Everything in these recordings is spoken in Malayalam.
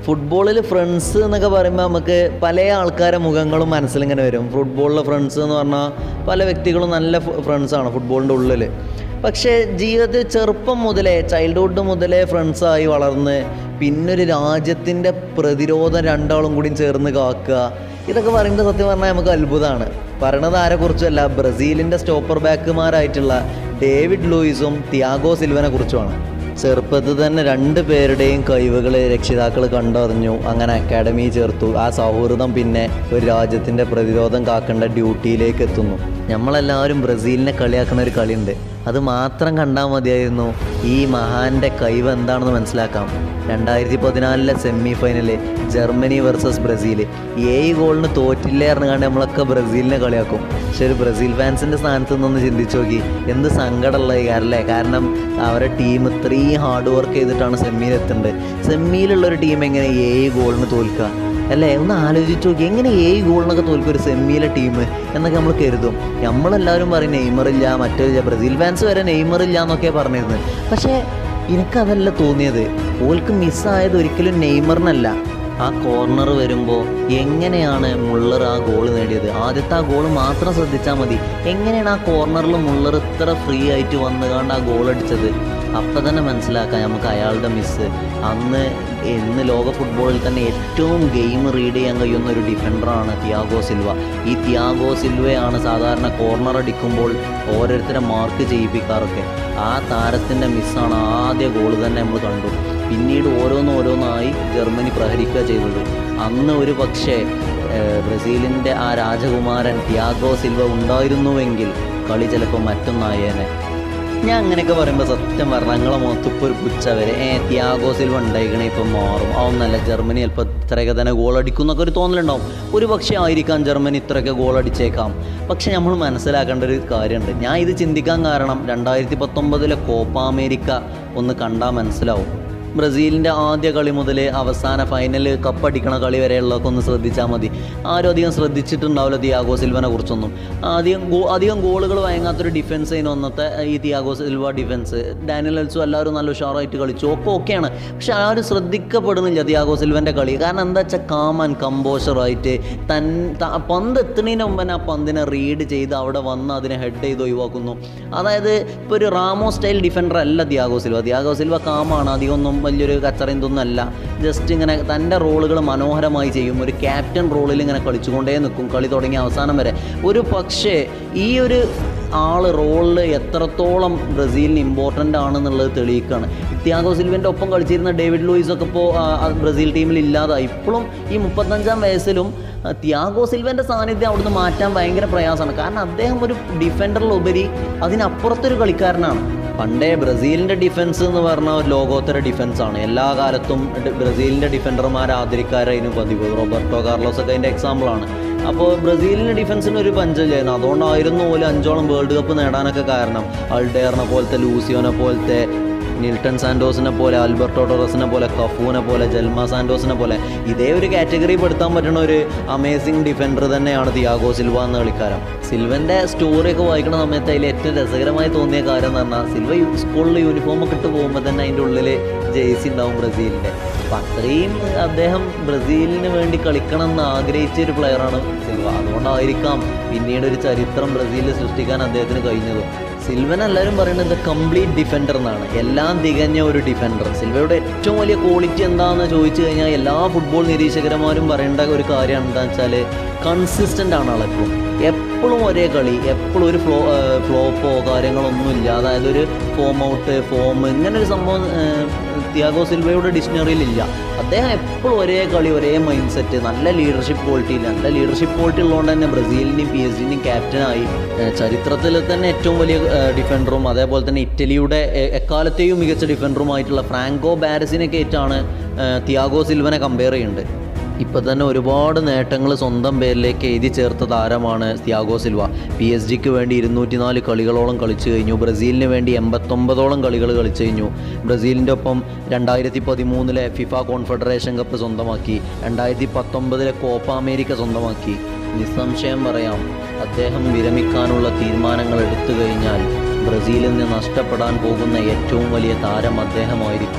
ഫുട്ബോളിൽ ഫ്രണ്ട്സ് എന്നൊക്കെ പറയുമ്പോൾ നമുക്ക് പല ആൾക്കാരെ മുഖങ്ങളും മനസ്സിലിങ്ങനെ വരും ഫുട്ബോളിലെ ഫ്രണ്ട്സ് എന്ന് പറഞ്ഞാൽ പല വ്യക്തികളും നല്ല ഫ്രണ്ട്സാണ് ഫുട്ബോളിൻ്റെ ഉള്ളിൽ പക്ഷേ ജീവിതത്തിൽ ചെറുപ്പം മുതലേ ചൈൽഡ്ഹുഡ് മുതലേ ഫ്രണ്ട്സായി വളർന്ന് പിന്നൊരു രാജ്യത്തിൻ്റെ പ്രതിരോധം രണ്ടാളും കൂടി ചേർന്ന് കാക്കുക ഇതൊക്കെ പറയുമ്പോൾ സത്യം പറഞ്ഞാൽ നമുക്ക് അത്ഭുതമാണ് പറയണത് ആരെക്കുറിച്ചല്ല ബ്രസീലിൻ്റെ സ്റ്റോപ്പർ ബാക്കുമാരായിട്ടുള്ള ഡേവിഡ് ലൂയിസും തിയാഗോ സിൽവനെ കുറിച്ചുമാണ് ചെറുപ്പത്തിൽ തന്നെ രണ്ട് പേരുടെയും കഴിവുകൾ രക്ഷിതാക്കൾ കണ്ടറിഞ്ഞു അങ്ങനെ അക്കാഡമി ചേർത്തു ആ സൗഹൃദം പിന്നെ ഒരു രാജ്യത്തിൻ്റെ പ്രതിരോധം കാക്കേണ്ട ഡ്യൂട്ടിയിലേക്ക് എത്തുന്നു നമ്മളെല്ലാവരും ബ്രസീലിനെ കളിയാക്കുന്ന ഒരു കളിയുണ്ട് അത് മാത്രം കണ്ടാൽ മതിയായിരുന്നു ഈ മഹാന്റെ കഴിവ് എന്താണെന്ന് മനസ്സിലാക്കാം രണ്ടായിരത്തി പതിനാലിലെ semi final Germany versus Brazil ഏഴ് ഗോളിന് തോറ്റില്ലേ പറഞ്ഞാണ്ട് നമ്മളൊക്കെ ബ്രസീലിനെ കളിയാക്കും പക്ഷെ ഒരു ബ്രസീൽ ഫാൻസിൻ്റെ സ്ഥാനത്ത് നിന്നൊന്ന് ചിന്തിച്ച് നോക്കി എന്ത് സങ്കടമുള്ള കാര്യമല്ലേ കാരണം അവരുടെ ടീം ഇത്രയും ഹാർഡ് വർക്ക് ചെയ്തിട്ടാണ് സെമ്മിയിൽ എത്തേണ്ടത് സെമ്മിയിലുള്ള ഒരു ടീം എങ്ങനെ ഏഴ് ഗോളിന് തോൽക്കുക അല്ലേ ഒന്ന് ആലോചിച്ച് നോക്കി എങ്ങനെ ഏഴ് ഗോളിനൊക്കെ തോൽക്കും ഒരു സെമ്മിയിലെ ടീം എന്നൊക്കെ നമ്മൾ കരുതും നമ്മളെല്ലാവരും പറയും നെയ്മറില്ല മറ്റൊരു ബ്രസീൽ ഫാൻസ് വരെ നെയ്മറില്ല എന്നൊക്കെ പറഞ്ഞിരുന്നത് പക്ഷേ എനിക്കതല്ല തോന്നിയത് ഓൾക്ക് മിസ്സായത് ഒരിക്കലും നെയ്മറിനല്ല ആ കോർണർ വരുമ്പോൾ എങ്ങനെയാണ് മുള്ളർ ആ ഗോൾ നേടിയത് ആദ്യത്തെ ആ ഗോൾ മാത്രം ശ്രദ്ധിച്ചാൽ മതി എങ്ങനെയാണ് ആ കോർണറിൽ മുള്ളർ ഇത്ര ഫ്രീ ആയിട്ട് വന്നുകൊണ്ട് ആ ഗോൾ അടിച്ചത് അപ്പം തന്നെ മനസ്സിലാക്കാം നമുക്ക് അയാളുടെ മിസ്സ് അന്ന് ഇന്ന് ലോക ഫുട്ബോളിൽ തന്നെ ഏറ്റവും ഗെയിം റീഡ് ചെയ്യാൻ കഴിയുന്ന ഒരു ഡിഫൻഡറാണ് തിയാഗോ സിൽവ ഈ തിയാഗോ സിൽവയാണ് സാധാരണ കോർണർ അടിക്കുമ്പോൾ ഓരോരുത്തരെ മാർക്ക് ചെയ്യിപ്പിക്കാറൊക്കെ ആ താരത്തിൻ്റെ മിസ്സാണ് ആദ്യ ഗോൾ തന്നെ നമ്മൾ കണ്ടു പിന്നീട് ഓരോന്നോരോന്നായി ജർമ്മനി പ്രഹരിക്കുക ചെയ്തത് അന്ന് ഒരു പക്ഷേ ഏഹ്, ബ്രസീലിൻ്റെ ആ രാജകുമാരൻ തിയാഗോ സിൽവ ഉണ്ടായിരുന്നുവെങ്കിൽ കളി ചിലപ്പോൾ മറ്റൊന്നായേനെ ഞാൻ അങ്ങനെയൊക്കെ പറയുമ്പോൾ സത്യം പറഞ്ഞാൽ ഞങ്ങളെ മുഖത്ത് ഇപ്പോൾ ഒരു പുച്ച വരെ ഏ തിയാഗോ സിൽവ ഉണ്ടായിക്കണേ ഇപ്പം മാറും അതൊന്നല്ല ജർമ്മനി ചിലപ്പോൾ ഇത്രയൊക്കെ തന്നെ ഗോൾ അടിക്കും എന്നൊക്കെ ഒരു തോന്നലുണ്ടാവും ഒരു പക്ഷേ ആയിരിക്കാം ജർമ്മനി ഇത്രയൊക്കെ ഗോൾ അടിച്ചേക്കാം പക്ഷെ നമ്മൾ മനസ്സിലാക്കേണ്ട ഒരു കാര്യമുണ്ട് ഞാൻ ഇത് ചിന്തിക്കാൻ കാരണം രണ്ടായിരത്തി പത്തൊമ്പതിലെ കോപ്പ അമേരിക്ക ഒന്ന് കണ്ടാൽ മനസ്സിലാവും ബ്രസീലിൻ്റെ ആദ്യ കളി മുതൽ അവസാന ഫൈനൽ കപ്പടിക്കണ കളി വരെയുള്ളതൊക്കെ ഒന്ന് ശ്രദ്ധിച്ചാൽ മതി ആരും അധികം ശ്രദ്ധിച്ചിട്ടുണ്ടാവില്ല തിയാഗോ സിൽവനെ കുറിച്ചൊന്നും അധികം ഗോ അധികം ഗോളുകൾ വഴങ്ങാത്തൊരു ഡിഫൻസ് അതിന് ഒന്നത്തെ ഈ തിയാഗോ സിൽവ ഡിഫൻസ് ഡാനിയൽ എൽസും എല്ലാവരും നല്ല ഉഷാറായിട്ട് കളിച്ചു ഒക്കെ ഓക്കെയാണ് പക്ഷെ ആരും ശ്രദ്ധിക്കപ്പെടുന്നില്ല തിയാഗോ സിൽവൻ്റെ കളി കാരണം എന്താ വെച്ചാൽ കാമൻ കമ്പോഷറായിട്ട് തൻ ത- പന്ത് എത്തുന്നതിന് മുമ്പ് തന്നെ ആ പന്തിനെ റീഡ് ചെയ്ത് അവിടെ വന്ന് അതിനെ ഹെഡ് ചെയ്ത് ഒഴിവാക്കുന്നു അതായത് ഇപ്പോൾ ഒരു റാമോ സ്റ്റൈൽ ഡിഫൻഡർ അല്ല തിയാഗോ സിൽവ തിയാഗോ സിൽവ കാമാണ് അധികം ഒന്നും വലിയൊരു കച്ചറയും ഇതൊന്നും അല്ല ജസ്റ്റ് ഇങ്ങനെ തൻ്റെ റോളുകൾ മനോഹരമായി ചെയ്യും ഒരു ക്യാപ്റ്റൻ റോളിൽ ഇങ്ങനെ കളിച്ചുകൊണ്ടേ നിൽക്കും കളി തുടങ്ങി അവസാനം വരെ ഒരു പക്ഷേ ഈ ഒരു ആൾ റോളിൽ എത്രത്തോളം ബ്രസീലിന് ഇമ്പോർട്ടൻ്റ് ആണെന്നുള്ളത് തെളിയിക്കുകയാണ് തിയാഗോ സിൽവൻ്റെ ഒപ്പം കളിച്ചിരുന്ന ഡേവിഡ് ലൂയിസ് ഒക്കെ ഇപ്പോൾ ബ്രസീൽ ടീമിൽ ഇല്ലാതായി ഇപ്പോഴും ഈ മുപ്പത്തഞ്ചാം വയസ്സിലും ആ, തിയാഗോ സിൽവൻ്റെ സാന്നിധ്യം അവിടുന്ന് മാറ്റാൻ ഭയങ്കര പ്രയാസമാണ് കാരണം അദ്ദേഹം ഒരു ഡിഫൻഡറിലുപരി അതിനപ്പുറത്തൊരു കളിക്കാരനാണ് പണ്ടേ ബ്രസീലിൻ്റെ ഡിഫൻസ് എന്ന് പറഞ്ഞാൽ ഒരു ലോകോത്തര ഡിഫൻസ് ആണ് എല്ലാ കാലത്തും ഡി- ബ്രസീലിൻ്റെ ഡിഫൻഡർമാർ ആദരിക്കാരായിരുന്നു പതിവ് റോബർട്ടോ കാർലോസ് ഒക്കെ അതിൻ്റെ എക്സാമ്പിളാണ് അപ്പോൾ ബ്രസീലിൻ്റെ ഡിഫൻസിന് ഒരു പഞ്ചമില്ലായിരുന്നു അതുകൊണ്ടായിരുന്നു പോലും അഞ്ചോളം വേൾഡ് കപ്പ് നേടാനൊക്കെ കാരണം അൾഡേറിനെ പോലത്തെ ലൂസിയോനെ പോലത്തെ നിൽട്ടൺ സാൻഡോസിനെ പോലെ ആൽബർട്ടോ ടോറസിനെ പോലെ കഫൂനെ പോലെ ജൽമ സാൻഡോസിനെ പോലെ ഇതേ ഒരു കാറ്റഗറി പെടുത്താൻ പറ്റുന്ന ഒരു അമേസിങ് ഡിഫൻഡർ തന്നെയാണ് തിയാഗോ സിൽവ എന്ന കളിക്കാരൻ സിൽവൻ്റെ സ്റ്റോറിയൊക്കെ വായിക്കുന്ന സമയത്ത് അതിൽ ഏറ്റവും രസകരമായി തോന്നിയ കാര്യം എന്ന് പറഞ്ഞാൽ സിൽവ യു- സ്കൂളിൽ യൂണിഫോം ഒക്കെ ഇട്ട് പോകുമ്പോൾ തന്നെ അതിൻ്റെ ഉള്ളിൽ ജേഴ്സി ഉണ്ടാവും ബ്രസീലിൻ്റെ അപ്പം അത്രയും അദ്ദേഹം ബ്രസീലിന് വേണ്ടി കളിക്കണം എന്ന് ആഗ്രഹിച്ച ഒരു പ്ലെയറാണ് സിൽവ അതുകൊണ്ടായിരിക്കാം പിന്നീട് ഒരു ചരിത്രം ബ്രസീലിൽ സൃഷ്ടിക്കാൻ അദ്ദേഹത്തിന് കഴിഞ്ഞതും സിൽവൻ എല്ലാവരും പറയുന്നത് കംപ്ലീറ്റ് ഡിഫൻഡർ എന്നാണ് എല്ലാം തികഞ്ഞ ഒരു ഡിഫൻഡർ സിൽവയുടെ ഏറ്റവും വലിയ ക്വാളിറ്റി എന്താണെന്ന് ചോദിച്ചു കഴിഞ്ഞാൽ എല്ലാ ഫുട്ബോൾ നിരീക്ഷകന്മാരും പറയേണ്ട ഒരു കാര്യം എന്താണെന്ന് വെച്ചാൽ കൺസിസ്റ്റൻ്റ് ആണ് ആളെപ്പോഴും എപ്പോഴും ഒരേ കളി എപ്പോഴും ഒരു ഫ്ലോ ഫ്ലോപ്പോ കാര്യങ്ങളൊന്നുമില്ല അതായത് ഒരു ഫോം ഔട്ട് ഫോം ഇങ്ങനെ ഒരു സംഭവം ഏഹ്, തിയാഗോ സിൽവയുടെ ഡിക്ഷണറിയിൽ ഇല്ല അദ്ദേഹം എപ്പോഴും ഒരേ കളി ഒരേ മൈൻഡ് സെറ്റ് നല്ല ലീഡർഷിപ്പ് ക്വാളിറ്റി നല്ല ലീഡർഷിപ്പ് ക്വാളിറ്റി ഉള്ളതുകൊണ്ട് തന്നെ ബ്രസീലിൻ്റെയും പി എസ് ജിൻ്റെയും ക്യാപ്റ്റനായി ഏഹ് ചരിത്രത്തിൽ തന്നെ ഏറ്റവും വലിയ ഏഹ് ഡിഫൻഡറും അതേപോലെ തന്നെ ഇറ്റലിയുടെ എ- എക്കാലത്തെയും മികച്ച ഡിഫൻഡറുമായിട്ടുള്ള ഫ്രാങ്കോ ബാരസിനെ കയറ്റാണ് ഏഹ് തിയാഗോ സിൽവനെ കമ്പയർ ചെയ്യുന്നുണ്ട് ഇപ്പോൾ തന്നെ ഒരുപാട് നേട്ടങ്ങൾ സ്വന്തം പേരിലേക്ക് എഴുതി ചേർത്ത താരമാണ് തിയാഗോ സിൽവ പി എസ് ജിക്ക് വേണ്ടി ഇരുന്നൂറ്റിനാല് കളികളോളം കളിച്ചു കഴിഞ്ഞു ബ്രസീലിന് വേണ്ടി എൺപത്തൊമ്പതോളം കളികൾ കളിച്ചു കഴിഞ്ഞു ബ്രസീലിൻ്റെ ഒപ്പം രണ്ടായിരത്തി പതിമൂന്നിലെ ഫിഫ കോൺഫെഡറേഷൻ കപ്പ് സ്വന്തമാക്കി രണ്ടായിരത്തി പത്തൊമ്പതിലെ കോപ്പ അമേരിക്ക സ്വന്തമാക്കി നിസ്സംശയം പറയാം അദ്ദേഹം വിരമിക്കാനുള്ള തീരുമാനങ്ങൾ എടുത്തു കഴിഞ്ഞാൽ ബ്രസീലിൽ നിന്ന് നഷ്ടപ്പെടാൻ പോകുന്ന ഏറ്റവും വലിയ താരം അദ്ദേഹമായിരിക്കും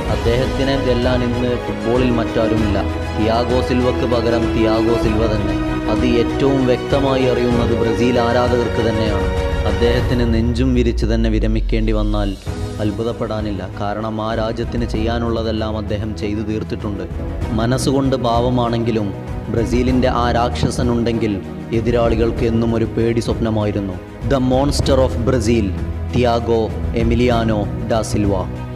അദ്ദേഹത്തിനെ വെല്ലാൻ ഇന്ന് ഫുട്ബോളിൽ മറ്റാരുമില്ല തിയാഗോ സിൽവക്ക് പകരം തിയാഗോ സിൽവ തന്നെ അത് ഏറ്റവും വ്യക്തമായി അറിയുന്നത് ബ്രസീൽ ആരാധകർക്ക് തന്നെയാണ് അദ്ദേഹത്തിന് നെഞ്ചും വിരിച്ച് തന്നെ വിരമിക്കേണ്ടി വന്നാൽ അത്ഭുതപ്പെടാനില്ല കാരണം ആ രാജ്യത്തിന് ചെയ്യാനുള്ളതെല്ലാം അദ്ദേഹം ചെയ്തു തീർത്തിട്ടുണ്ട് മനസ്സുകൊണ്ട് പാവമാണെങ്കിലും ബ്രസീലിൻ്റെ ആ രാക്ഷസനുണ്ടെങ്കിൽ എതിരാളികൾക്ക് എന്നും ഒരു പേടി സ്വപ്നമായിരുന്നു the monster of Brazil Thiago Emiliano da Silva